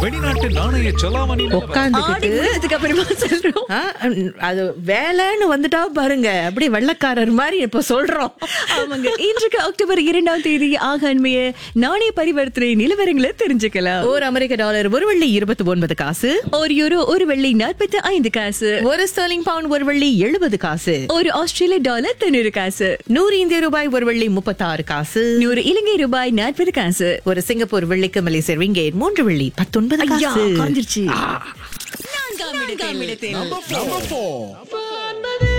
வெளிநாட்டு நாணய செலாவணி நிலவரம். உட்காந்துக்கிட்டு ஆடி முடிஞ்சதுக்கு அப்புறமா சொல்றோம் ஆ, ம், அது வேலைன்னு வந்துட்டா பாருங்க அப்படியே வெள்ளக்காரர் மாதிரி இப்ப சொல்றோம் ஆமாங்க இன்றைக்கு அக்டோபர் இரண்டாம் தேதி ஆக அண்மைய நாணய பரிவர்த்தனை நிலவரங்களை தெரிஞ்சுக்கலாம் ஒரு அமெரிக்க டாலர் ஒரு வெள்ளி இருபத்தி ஒன்பது காசு ஒரு யூரோ ஒரு வெள்ளி நாற்பத்தி ஐந்து காசு ஒரு ஸ்டர்லிங் பவுண்ட் ஒரு வெள்ளி எழுபது காசு ஒரு ஆஸ்திரேலிய டாலர் தொண்ணூறு காசு நூறு இந்திய ரூபாய் ஒரு வெள்ளி முப்பத்தாறு காசு நூறு இலங்கை ரூபாய் நாற்பது காசு ஒரு சிங்கப்பூர் வெள்ளிக்கு மலேசிய ரிங்கேட் மூன்று வெள்ளி பத்தொன்பது ஐயா காசு காந்திருச்சு நான்காம் இடத்தில் Number four.